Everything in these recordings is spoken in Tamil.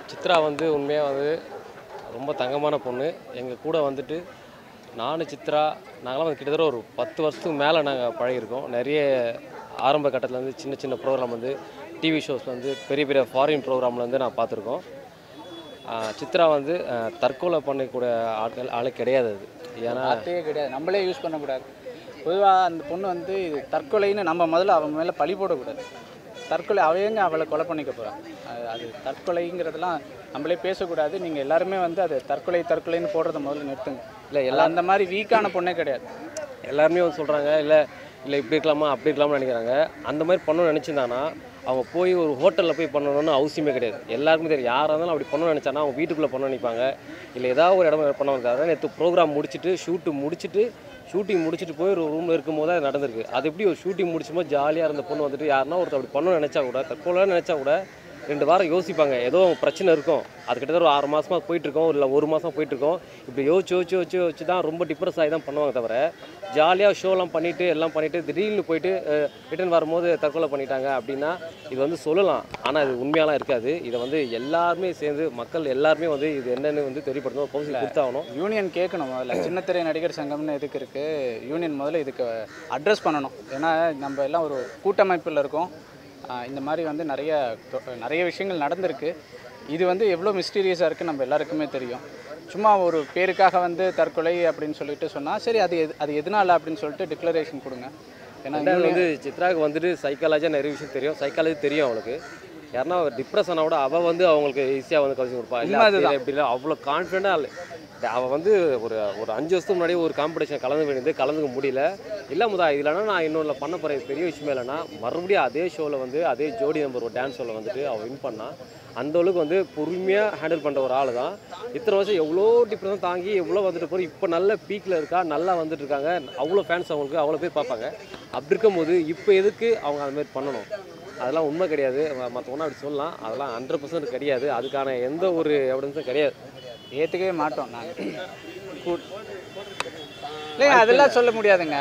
சித்ரா வந்து உண்மையாக வந்து ரொம்ப தங்கமான பொண்ணு எங்கள் கூட வந்துட்டு நானும் சித்ரா நாங்களாம் வந்து கிட்டத்தட்ட ஒரு பத்து வருஷத்துக்கு மேலே நாங்கள் பழகியிருக்கோம் நிறைய ஆரம்ப கட்டத்தில் வந்து சின்ன சின்ன ப்ரோக்ராம் வந்து டிவி ஷோஸ் வந்து பெரிய பெரிய ஃபாரின் ப்ரோக்ராமில் வந்து நான் பார்த்துருக்கோம் ஆஹ் சித்ரா வந்து ஆஹ் தற்கொலை பண்ணக்கூடிய ஆட்கள் ஆளே கிடையாது அது ஏன்னா வார்த்தையே கிடையாது நம்மளே யூஸ் பண்ணக்கூடாது பொதுவாக அந்த பொண்ணு வந்து இது தற்கொலைன்னு நம்ம முதல்ல அவன் மேலே பழி போடக்கூடாது தற்கொலை அவையங்க அவளை கொலை பண்ணிக்க போகிறான் அது அது தற்கொலைங்கிறதெல்லாம் நம்மளே பேசக்கூடாது நீங்கள் எல்லாருமே வந்து அது தற்கொலை தற்கொலைன்னு போடுறத முதல்ல நிறுத்துங்க இல்லை எல்லாம் அந்த மாதிரி வீக்கான பொண்ணே கிடையாது எல்லாருமே வந்து சொல்கிறாங்க இல்லை இல்லை இப்படி இருக்கலாமா அப்படி இருக்கலாம்னு நினைக்கிறாங்க அந்த மாதிரி பண்ணணும்னு நினச்சிருந்தாங்கன்னா அவங்க போய் ஒரு ஹோட்டலில் போய் பண்ணணும்னு அவசியமே கிடையாது எல்லாருக்குமே தெரியும் யாராக இருந்தாலும் அப்படி பண்ணணும்னு நினச்சானா அவங்க வீட்டுக்குள்ளே பண்ண நினைப்பாங்க இல்லை ஏதாவது ஒரு இடம் பண்ண வந்தாங்க நேற்று ப்ரோக்ராம் முடிச்சுட்டு ஷூட்டு முடிச்சுட்டு ஷூட்டிங் முடிச்சுட்டு போய் ஒரு ரூமில் இருக்கும்போது அது நடந்திருக்கு அது எப்படி ஒரு ஷூட்டிங் முடிச்சும்போது ஜாலியாக இருந்த பொண்ணு வந்துட்டு யாருன்னா ஒருத்தர் அப்படி பண்ணணும்னு நினச்சா கூட தற்கொலை நினச்சா கூட ரெண்டு வாரம் யோசிப்பாங்க ஏதோ பிரச்சனை இருக்கும் அது கிட்டத்தட்ட ஒரு ஆறு மாசமா போயிட்டு இருக்கோம் இல்லை ஒரு மாசம் போயிட்டு இருக்கோம் இப்படி யோசிச்சு யோசிச்சு யோசிச்சு யோசிச்சு தான் ரொம்ப டிப்ரெஸ் ஆகி தான் பண்ணுவாங்க தவிர ஜாலியாக ஷோலாம் பண்ணிட்டு எல்லாம் பண்ணிட்டு திடீர்னு போயிட்டு ரிட்டர்ன் வரும்போது தற்கொலை பண்ணிட்டாங்க அப்படின்னா இது வந்து சொல்லலாம் ஆனால் இது உண்மையாலாம் இருக்காது இதை வந்து எல்லாருமே சேர்ந்து மக்கள் எல்லாருமே வந்து இது என்னன்னு வந்து தெரியப்படுத்தணும் கவுன்சில் கொடுத்தாகணும் யூனியன் கேட்கணும் முதல்ல சின்னத்திரை நடிகர் சங்கம்னு எதுக்கு இருக்குது யூனியன் முதல்ல இதுக்கு அட்ரஸ் பண்ணணும் ஏன்னா நம்ம எல்லாம் ஒரு கூட்டமைப்பில் இருக்கோம் ஆஹ் இந்த மாதிரி வந்து நிறைய தொ- நிறைய விஷயங்கள் நடந்திருக்கு இது வந்து எவ்வளோ மிஸ்டீரியஸாக இருக்குது நம்ம எல்லாருக்குமே தெரியும் சும்மா ஒரு பேருக்காக வந்து தற்கொலை அப்படின்னு சொல்லிட்டு சொன்னால் சரி அது எது அது எதனால அப்படின்னு சொல்லிட்டு டிக்ளரேஷன் கொடுங்க ஏன்னா ரெண்டாவது வந்து சித்ராவுக்கு வந்துட்டு சைக்காலஜியாக நிறைய விஷயம் தெரியும் சைக்காலஜி தெரியும் அவளுக்கு யாருன்னா டிப்ரெஸ் ஆனால் கூட அவள் வந்து அவங்களுக்கு ஈஸியாக வந்து கழிச்சு கொடுப்பா இல்லை உண்மை அதுதான். அப்படி இல்லை அவ்வளோ கான்ஃபிடென்ட்டாக அவள் வந்து ஒரு ஒரு அஞ்சு வருஷத்துக்கு முன்னாடி ஒரு காம்படிஷன் கலந்து வேண்டியது கலந்துக்க முடியல இல்லை முதா இல்லைனா நான் இன்னொன்று பண்ண போகிறேன் பெரிய விஷயமே இல்லைன்னா மறுபடியும் அதே ஷோவில் வந்து அதே ஜோடி நம்பர் ஒரு டான்ஸ் ஷோவில் வந்துட்டு அவள் வின் பண்ணா அந்த அளவுக்கு வந்து பொறுமையாக ஹேண்டில் பண்ணுற ஒரு ஆள் தான் இத்தனை வருஷம் எவ்வளோ டிப்ரெஷன் தாங்கி எவ்வளோ வந்துட்டு போகிற இப்போ நல்ல பீக்கில் இருக்கா நல்லா வந்துட்டு இருக்காங்க அவ்வளோ ஃபேன்ஸ் அவங்களுக்கு அவ்வளோ பேர் பார்ப்பாங்க அப்படி இருக்கும்போது இப்போ எதுக்கு அவங்க அது மாதிரி பண்ணணும் அதெல்லாம் உண்மை கிடையாது மற்றவங்க அப்படி சொல்லலாம் அதெல்லாம் ஹண்ட்ரட் பர்சன்ட் கிடையாது அதுக்கான எந்த ஒரு எவிடன்ஸும் கிடையாது ஏற்றுக்கவே மாட்டோம் நாங்கள் இல்லைங்க அதெல்லாம் சொல்ல முடியாதுங்க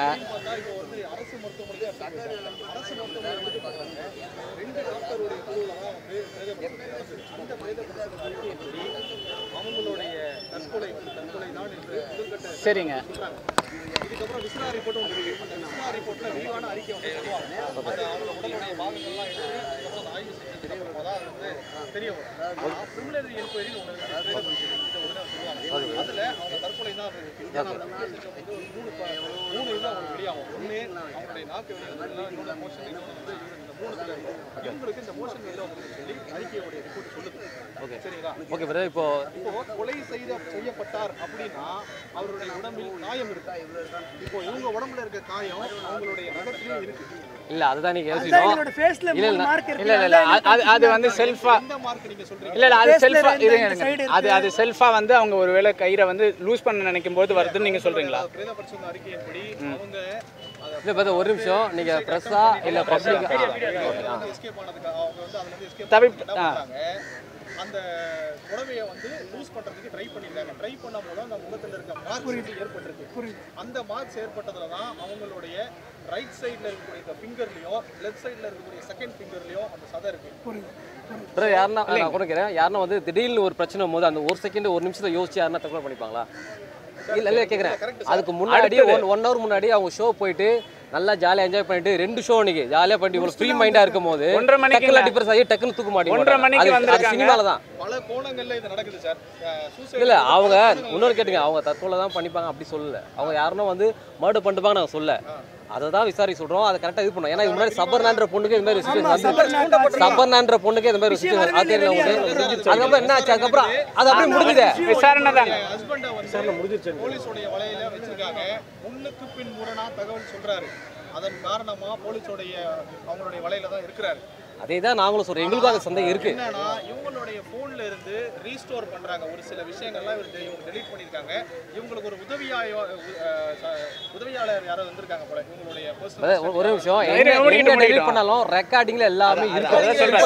அவங்களுடைய தற்கொலை தற்கொலை தான் என்று முதற்கட்ட சரிங்க இதுக்கப்புறம் விஸ்வா ரிப்போர்ட்டும் வந்திருக்கு அந்த விஸ்வா ரிப்போர்ட்ல விரிவான அறிக்கை வந்து சொல்லுவாங்க அந்த அவங்க உடலுடைய பாகங்கள்லாம் எடுத்து அதுக்கப்புறம் அந்த ஆய்வு செஞ்சதுக்கு அப்புறமா தான் அது வந்து தெரிய வரும் பிரிமினரி என்கொயரின்னு ஒன்று இருக்கு trade of injury இதை உடனே சொல்லுவாங்க அதுல அவங்க தற்கொலை தான் அது இருக்கு ஏன்னா அந்த வித்தியாசம் வந்து ஒரு மூணு ப- மூணு இது அவங்களுக்கு வெளியாகும் ஒண்ணு அவங்களுடைய நாக்கு வெளியே வந்து இன்னொன்று மோஷன் இன்னொன்று வந்து urine. இந்த மூணு இதுல இருக்கும் இவங்களுக்கு இந்த மோஷன் வெளியே வந்து சொல்லி அறிக்கையோடைய ரிப்போர்ட் சொல்லுது ஓகே சரிங்களா ஓகே பிரதர் இப்போ இப்போ கொலை செய்த செய்யப்பட்டார் அப்படின்னா அவருடைய உடம்பில் காயம் இருக்கு இப்போ இவங்க உடம்புல இருக்க காயம் அவங்களுடைய நகத்திலையும் இருக்கு இல்லை அதுதான் நீங்கள் யோசிக்கணும் எங்களோட ஃபேஸ்ல இல்ல, மூணு இல்ல. மார்க் இருக்கு இல்லை இல்லை இல்லை அது- அது அது வந்து செல்ஃபா எந்த மார்க் நீங்க சொல்றீங்க இல்லை இல்லை அது Face ல செல்ஃபா ரெண்டு இருங்க இந்த side இருங்க. அது அது செல்ஃபா வந்து அவங்க ஒருவேளை கயிறை வந்து லூஸ் பண்ண நினைக்கும் போது வருதுன்னு நீங்கள் சொல்கிறீங்களா பிரேத பரிசோதனை அறிக்கையின்படி அவங்க இல்லை பிரதர் ஒரு நிமிஷம் நீங்கள் ப்ரெஸ்ஸா இல்லை பப்ளிக் எஸ்கேப் ஆனதுக்கு அவங்க வந்து அதுல இருந்து escape தவி- பண்ண என்ன பண்றாங்க அந்த புடவையை வந்து லூஸ் பண்றதுக்கு ட்ரை பண்ணிருக்காங்க ட்ரை பண்ணும்போது அந்த முகத்துல இருக்க மார்க்ஸ் ஏற்பட்டிருக்கு அந்த மார்க்ஸ் ஏற்பட்டதுல தான் அவங்களுடைய ரைட் சைடுல இருக்கக்கூடிய ஃபிங்கர்லயும் லெஃப்ட் சைடுல இருக்கக்கூடிய செகண்ட் ஃபிங்கர்லயும் அந்த சதை இருக்கு பிரதர் யாருன்னா நான் கொடுக்குறேன் யாருன்னா வந்து திடீர்னு ஒரு பிரச்சனை போது அந்த ஒரு செகண்ட் ஒரு நிமிஷத்தை யோசிச்சு யாருன்னா தற்கொலை பண்ணிப்பாங்களா இல்லை இல்லை கேட்குறேன் அதுக்கு முன்னாடி ஒன் ஒன் ஹவர் முன்னாடி அவங்க ஷோ போயிட்டு நல்லா ஜாலியாக என்ஜாய் பண்ணிட்டு ரெண்டு ஷோ அன்னைக்கு ஜாலியாக பண்ணிட்டு இவ்வளோ ஃப்ரீ மைண்டாக இருக்கும் போது ஒன்றரை மணிக்கு டக்குல டிப்ரெஸ் ஆகி டக்குன்னு தூக்க மாட்டேங்க ஒன்றரை மணிக்கு அது வந்திருக்காங்க. சினிமால தான் பல கோணங்கள்ல இது நடக்குது சார் சூசைட் இல்ல அவங்க இன்னொரு கேட்டுங்க அவங்க தற்கொலை தான் பண்ணிப்பாங்க அப்படி சொல்லல அவங்க யாருன்னா வந்து மர்டர் பண்ணிப்பாங்க நாங்க சொல்ல அதை தான் விசாரிக்க சொல்றோம் அதை கரெக்டாக இது பண்ணோம் ஏன்னா இது முன்னாடி சபர்னான்ற பொண்ணுக்கு இந்த மாதிரி சுச்சுவேஷன் வந்து சபர்னான்ற பொண்ணுக்கு இந்த மாதிரி சுச்சுவேஷன் அது தெரியல உங்களுக்கு அதுக்கப்புறம் என்ன ஆச்சு அதுக்கப்புறம் அது அப்படியே முடிஞ்சுதே விசாரணை தாங்க ஹஸ்பண்டை வந்து போலீஸோடைய வலையில வச்சிருக்காங்க முன்னுக்கு பின் முரணா தகவல் சொல்றாரு அதன் காரணமா போலீஸோடைய அவங்களுடைய வலையில தான் இருக்கிறாரு அதே தான் நாங்களும் சொல்றோம் எங்களுக்கும் அந்த சந்தேகம் இருக்கு என்னன்னா இவங்களுடைய போன்ல இருந்து ரீஸ்டோர் பண்றாங்க ஒரு சில விஷயங்கள்லாம் இவர் டெ- இவங்க டெலீட் பண்ணிருக்காங்க இவங்களுக்கு ஒரு உதவியாயோ அஹ், ச- உதவியாளர் யாரோ வந்திருக்காங்க போல இவங்களுடைய அதாவது personal ஒரு- ஒரு நிமிஷம் இரு, எங்க ஓடிக்கிட்டு delete ஓடிக்கிட்டு. பண்ணாலும் ரெக்கார்டிங்ல எல்லாமே இருக்கும்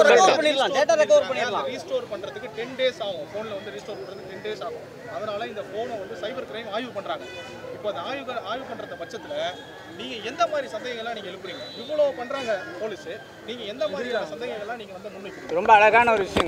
ரீஸ்டோர் பண்றதுக்கு டென் டேஸ் ஆகும் போன்ல வந்து ரீஸ்டோர் பண்றதுக்கு டென் டேஸ் ஆகும் அதனால இந்த போனை வந்து சைபர் கிரைம் ஆய்வு பண்றாங்க இப்போ அந்த ஆய்வு ஆய்வு பண்றத பட்சத்துல நீங்க எந்த மாதிரி சந்தேகங்கள்லாம் நீங்க எழுப்புறீங்க இவ்வளவு பண்றாங்க போலீஸ் நீங்க எந்த மாதிரியான சந்தேகங்கள்லாம் நீங்க வந்து முன்வைக்கிறீங்க ரொம்ப அழகான ஒரு விஷயங்க நீங்கள் சொன்ன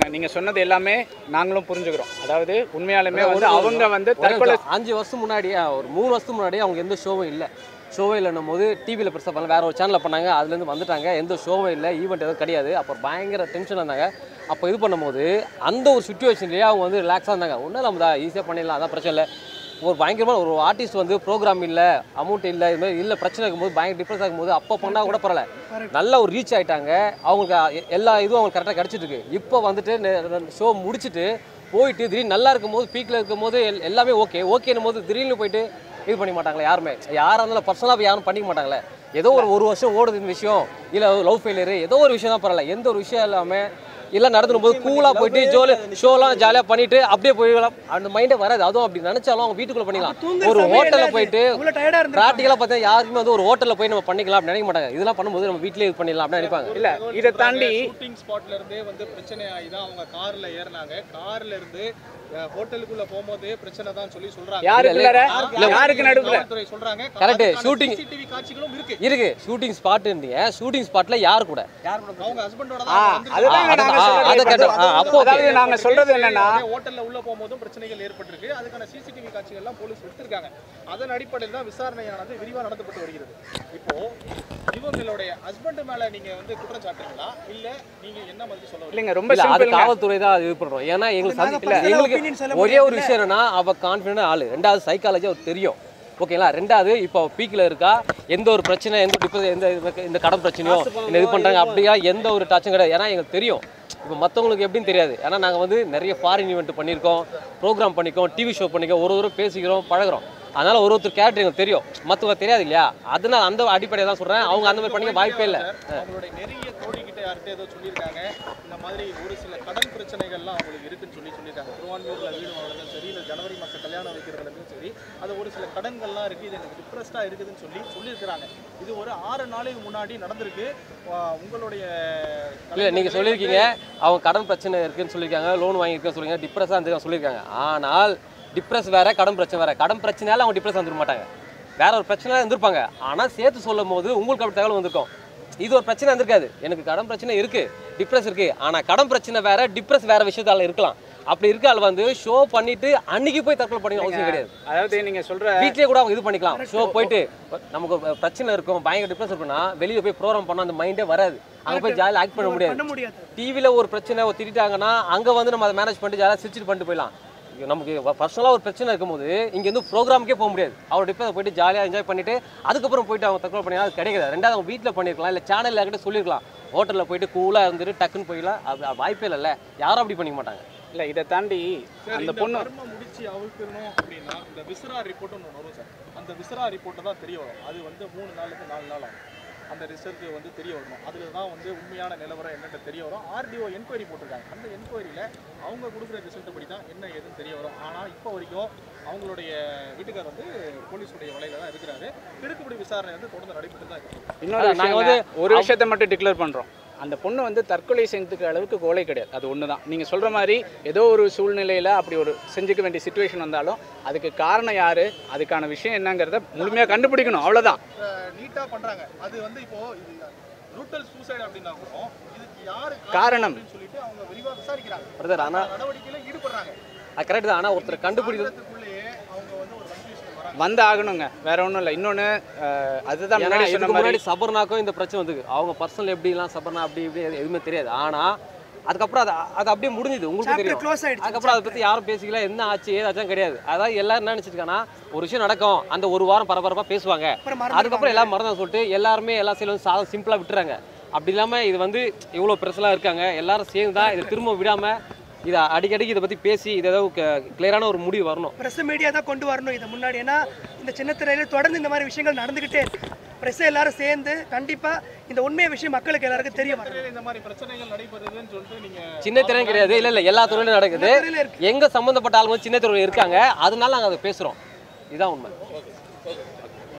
சொன்னது எல்லாமே நாங்களும் புரிஞ்சுக்கிறோம் அதாவது உண்மையாலுமே வந்து ஒரு- அவங்க வந்து ஒரு தற்கொலை நிமிஷம். அஞ்சு வருஷம் முன்னாடியே ஒரு மூணு வருஷத்துக்கு முன்னாடியே அவங்க எந்த ஷோவும் இல்லை ஷோவே இல்லைன்னும் போது டிவியில் பெருசாக பண்ணல வேற ஒரு சேனலில் பண்ணாங்க அதுலேருந்து வந்துட்டாங்க எந்த ஷோவும் இல்லை ஈவெண்ட் எதுவும் கிடையாது அப்போ பயங்கர டென்ஷன் இருந்தாங்க அப்போ இது பண்ணும்போது அந்த ஒரு சுச்சுவேஷன்லேயே அவங்க வந்து ரிலாக்ஸாக இருந்தாங்க ஒன்றும் நம்ம தான் ஈஸியாக பண்ணிடலாம் அதான் பிரச்சனை இல்லை ஒரு பயங்கரமான ஒரு ஆர்டிஸ்ட் வந்து ப்ரோக்ராம் இல்லை அமௌண்ட் இல்லை இது மாதிரி இல்லை பிரச்சனை இருக்கும்போது பயங்கர டிஃப்ரென்ஸ் ஆகும்போது அப்போ பண்ணால் கூட பரவாயில்ல நல்ல ஒரு ரீச் ஆயிட்டாங்க அவங்களுக்கு எ- எல்லா இதுவும் அவங்களுக்கு கரெக்டாக கிடச்சிட்டு இருக்கு இப்போ வந்துட்டு ஷோ முடிச்சுட்டு போயிட்டு திடீர்னு நல்லா இருக்கும்போது பீக்கில் இருக்கும்போது எல்- எல்லாமே ஓகே ஓகேன்னும் போது திடீர்னு போயிட்டு இது பண்ணி மாட்டாங்களே யாருமே யாராக இருந்தாலும் பர்சனலாக யாரும் பண்ணிக்க மாட்டாங்களே ஏதோ ஒரு ஒரு வருஷம் ஓடுது இந்த விஷயம் இல்லை லவ் ஃபெயிலியர் ஏதோ ஒரு விஷயம் தான் பரவாயில்ல எந்த ஒரு விஷயம் இல்லாமல் எல்லாம் நடந்துடும் போது கூலாக போயிட்டு ஜோலி ஷோலாம் ஜாலியாக பண்ணிட்டு அப்படியே போயிடலாம் அந்த மைண்டே வராது அதுவும் அப்படி நினைச்சாலும் அவங்க வீட்டுக்குள்ள பண்ணிக்கலாம் ஒரு ஹோட்டலில் போயிட்டு இவ்வளோ டயர்டாக இருந்து ப்ராக்டிக்கலாக பார்த்தா யாருக்குமே வந்து ஒரு ஹோட்டலில் போய் நம்ம பண்ணிக்கலாம் அப்படின்னு நினைக்க மாட்டாங்க இதெல்லாம் பண்ணும்போது நம்ம வீட்டிலேயே இது பண்ணிடலாம் அப்படின்னு நினைப்பாங்க இல்ல இதை தாண்டி ஷூட்டிங் ஸ்பாட்ல இருந்தே வந்து பிரச்சனை ஆகி தான் அவங்க கார்ல ஏறினாங்க கார்ல இருந்து அஹ், ஹோட்டலுக்குள்ள போகும்போதே பிரச்சனை தான் சொல்லி சொல்றாங்க யாருக்குள்ளார இல்ல, யாருக்கு நடுவுல காவல்துறை சொல்றாங்க Correct. shooting. சிசிடிவி காட்சிகளும் இருக்கு இருக்கு ஷூட்டிங் ஸ்பாட் இருந்தீங்க ஷூட்டிங் ஸ்பாட்ல யார் கூட அவங்க ஹஸ்பண்டோட ஆ, அதுதான் ஆ, நாங்க ஆ, சொல்றது. அதை கேட்டோம். ஆ, அப்போ okay. அதாவது நாங்க சொல்றது என்னன்னா ஹோட்டல்ல உள்ள போகும்போதும் பிரச்சனைகள் ஏற்பட்டிருக்கு அதுக்கான சிசிடிவி காட்சிகள் எல்லாம் போலீஸ் எடுத்திருக்காங்க அதன் அடிப்படையில் தான் விசாரணையானது விரிவா நடத்தப்பட்டு வருகிறது இப்போ இவங்களுடைய ஹஸ்பண்ட் மேல நீங்க வந்து குற்றம் சாட்டுறீங்களா இல்ல நீங்க என்ன மாதிரி சொல்ல வரீங்க இல்லைங்க ரொம்ப இல்ல அது சிம்பிள் காவல்துறை தான் அது இது பண்றோம் ஏன்னா எங்களுக்கு நாங்க சந்தி- இல்ல personal opinion எங்களுக்கு சொல்ல ஒரே ஒரு விஷயம் என்னன்னா அவ கான்ஃபிடன்ட் ஆளு ரெண்டாவது சைக்காலஜி அவருக்கு தெரியும் ஓகேங்களா ரெண்டாவது இப்போ பீக்கில் இருக்கா எந்த ஒரு பிரச்சனை எந்த டிப்ரெஸ் எந்த இது- இந்த கடன் பிரச்சனையோ இந்த இது பண்றாங்க அப்படியா எந்த ஒரு டச்சும் கிடையாது ஏன்னா எங்களுக்கு தெரியும் இப்போ மற்றவங்களுக்கு எப்படின்னு தெரியாது ஏன்னா நாங்கள் வந்து நிறைய ஃபாரின் ஈவெண்ட் பண்ணியிருக்கோம் ப்ரோக்ராம் பண்ணிக்கோம் டிவி ஷோ பண்ணிக்கோம் ஒரு ஒரு பேசிக்கிறோம் பழகுறோம் அதனால ஒரு ஒருத்தர் கேரக்டர் எங்களுக்கு தெரியும் மற்றவங்க தெரியாது இல்லையா அதனால அந்த அடிப்படையில் தான் சொல்கிறேன் அவங்க அந்த மாதிரி பண்ணிக்க வாய்ப்பே இல்லை அவங்களுடைய நெருங்கிய தோழி கிட்ட யார்கிட்ட ஏதோ சொல்லியிருக்காங்க இந்த மாதிரி ஒரு சில கடன் பிரச்சனைகள்லாம் அவங்களுக்கு இருக்குன்னு சொல்லி சொல்லியிருக்காங்க திருவான்மூர்ல வீடு வாங்கினதும் சரி இல்லை ஜனவரி மாசம் கல்யாணம் வைக்கிறதுலையும் சரி அது ஒரு சில கடன்கள்லாம் இருக்கு இது எனக்கு டிப்ரெஸ்டா இருக்குதுன்னு சொல்லி சொல்லியிருக்கிறாங்க இது ஒரு ஆறு நாளைக்கு முன்னாடி நடந்திருக்கு வா- உங்களுடைய இல்லை நீங்கள் சொல்லியிருக்கீங்க அவங்க கடன் பிரச்சனை இருக்குன்னு சொல்லியிருக்காங்க லோன் வாங்கியிருக்கேன்னு சொல்லியிருக்காங்க டிப்ரெஸ்ஸாக இருந்து சொல்லியிருக்காங்க ஆனால் டிப்ரெஸ் வேற கடன் பிரச்சனை வேற கடன் பிரச்சனையால அவங்க டிப்ரெஸ் வந்துட மாட்டாங்க வேற ஒரு பிரச்சனை இருந்திருப்பாங்க ஆனால் சேர்த்து சொல்லும் போது உங்களுக்கு அப்படி தகவல் வந்திருக்கும் இது ஒரு பிரச்சனை இருந்திருக்காது எனக்கு கடன் பிரச்சனை இருக்கு டிப்ரெஸ் இருக்கு ஆனால் கடன் பிரச்சனை வேற டிப்ரெஸ் வேற விஷயத்தால இருக்கலாம் அப்படி இருக்க ஆள் வந்து ஷோ பண்ணிட்டு அன்னைக்கு போய் தற்கொலை பண்ணிக்க அவசியம் கிடையாது அதாவது நீங்க சொல்ற வீட்லயே கூட அவங்க இது பண்ணிக்கலாம் ஷோ போயிட்டு நமக்கு ஒரு பிரச்சனை இருக்கும் பயங்கர டிப்ரெஸ் இருக்குன்னா வெளியே போய் ப்ரோக்ராம் பண்ண அந்த மைண்டே வராது அங்க போய் ஜாலியாக ஆக்ட் பண்ண முடியாது பண்ண முடியாது டிவியில் ஒரு பிரச்சனை ஒரு திட்டாங்கன்னா அங்கே வந்து நம்ம அதை மேனேஜ் பண்ணிட்டு ஜாலியாக சிரிச்சிட்டு பண்ணிட்டு போயிடலாம் இங்க நமக்கு பர்சனலாக ஒரு பிரச்சனை இருக்கும்போது இங்கேருந்து ப்ரோக்ராமுக்கே போக முடியாது அவர் டிப்பை போயிட்டு ஜாலியாக என்ஜாய் பண்ணிட்டு அதுக்கப்புறம் போயிட்டு அவங்க தற்கொலை பண்ணி அது கிடைக்காது ரெண்டாவது அவங்க வீட்டில் பண்ணியிருக்கலாம் இல்லை சேனலில் யார்கிட்ட சொல்லியிருக்கலாம் ஹோட்டலில் போயிட்டு கூலாக இருந்துட்டு டக்குன்னு போயிடலாம் அது வாய்ப்பே இல்லைல்ல யாரும் அப்படி பண்ணிக்க மாட்டாங்க இல்ல இதை தாண்டி சார், அந்த இந்த பொண்ணு மர்மம் முடிச்சு அவிழ்க்கணும் அப்படின்னா இந்த விசரா ரிப்போர்ட் ஒன்று வரும் சார் அந்த விசரா ரிப்போர்ட்டை தான் தெரிய வரும் அது வந்து மூணு நாளுக்கு நாலு நாள் ஆகும் அந்த ரிசல்ட் வந்து தெரிய வரணும் அதில் தான் வந்து உண்மையான நிலவரம் என்னென்ன தெரிய வரும் ஆர்டிஓ என்கொயரி போட்டிருக்காங்க அந்த என்கொயரியில் அவங்க கொடுக்குற ரிசல்ட் படி தான் என்ன ஏதுன்னு தெரிய வரும் ஆனால் இப்போ வரைக்கும் அவங்களுடைய வீட்டுக்கார் வந்து போலீஸுடைய வலையில தான் இருக்கிறாரு திருக்குப்படி விசாரணை வந்து தொடர்ந்து நடைபெற்று தான் இருக்கு இன்னொரு அதான் நாங்க விஷயம் வந்து ஒரு விஷயத்தை மட்டும் டிக்ளேர் பண்றோம் அந்த பொண்ணு வந்து தற்கொலை செஞ்சதுக்கு அளவுக்கு கோலை கிடையாது அது ஒன்று தான் நீங்கள் சொல்கிற மாதிரி ஏதோ ஒரு சூழ்நிலையில் அப்படி ஒரு செஞ்சுக்க வேண்டிய சுச்சுவேஷன் வந்தாலும் அதுக்கு காரணம் யார் அதுக்கான விஷயம் என்னங்கிறத முழுமையாக கண்டுபிடிக்கணும் அவ்வளோதான் நீட்டாக பண்ணுறாங்க அது வந்து இப்போ இது ரூட்டல் சூசைடு அப்படின்னா கூட இதுக்கு யாரு காரணம். அப்படின்னு சொல்லிட்டு அவங்க விரிவாக விசாரிக்கிறாங்க பிரதர் ஆனால் நடவடிக்கையில ஈடுபடுறாங்க அது கரெக்ட் தான் ஆனால் ஒருத்தர் கண்டுபிடிக்கிறது அதுக்குள்ளேயே அவங்க வந்து ஒரு கன்ஃபியூஷன் வராங்க வந்து ஆகணுங்க வேற ஒன்றும் இல்லை இன்னொன்று அதுதான் ஏன்னா முன்னாடி இதுக்கு சொன்ன மாதிரி முன்னாடி சபர்னாக்கும் இந்த பிரச்சனை வந்து அவங்க பர்சனல் எப்படிலாம் சபர்னா அப்படி இப்படி எது- எதுவுமே தெரியாது ஆனா அதுக்கப்புறம் அது அது அப்படியே முடிஞ்சுது உங்களுக்கு சாப்டர் தெரியும் க்ளோஸ் ஆயிடுச்சு அதுக்கப்புறம் அதை பத்தி யாரும் பேசிக்கல என்ன ஆச்சு ஏதாச்சும் கிடையாது அதாவது எல்லாரும் என்ன நினைச்சிருக்காங்கன்னா ஒரு விஷயம் நடக்கும் அந்த ஒரு வாரம் பரபரப்பா பேசுவாங்க அப்புறம் மறந்துடுவாங்க. அதுக்கப்புறம் எல்லாம் மறந்தா சொல்லிட்டு எல்லாருமே எல்லா சைடும் சாதம் சிம்பிளா விட்டுறாங்க அப்படி இல்லாம இது வந்து இவ்வளவு பெருசெல்லாம் இருக்காங்க எல்லாரும் சேர்ந்து தான் இதை திரும்ப விடாம இதை அடிக்கடிக்கு இதை பத்தி பேசி இதை ஏதோ கிளியரான ஒரு முடிவு வரணும் பிரஸ் மீடியா தான் கொண்டு வரணும் இதை முன்னாடி ஏன்னா இந்த சின்ன திரையில தொடர்ந்து இந்த மாதிரி விஷயங்கள் நடந்துகிட்டே இருக்கு பிரஸ் எல்லாரும் சேர்ந்து கண்டிப்பா இந்த உண்மைய விஷயம் மக்களுக்கு எல்லாருக்கும் தெரிய வரணும் திரையில இந்த மாதிரி பிரச்சனைகள் நடைபெறுதுன்னு சொல்லிட்டு நீங்க சின்ன திரையும் கிடையாது இல்ல இல்ல எல்லா துறையிலும் நடக்குது எல்லா துறையிலும் இருக்கு எங்க சம்பந்தப்பட்ட ஆளுங்க சின்ன துறையில் இருக்காங்க அதனால நாங்க அதை பேசுறோம் இதுதான் உண்மை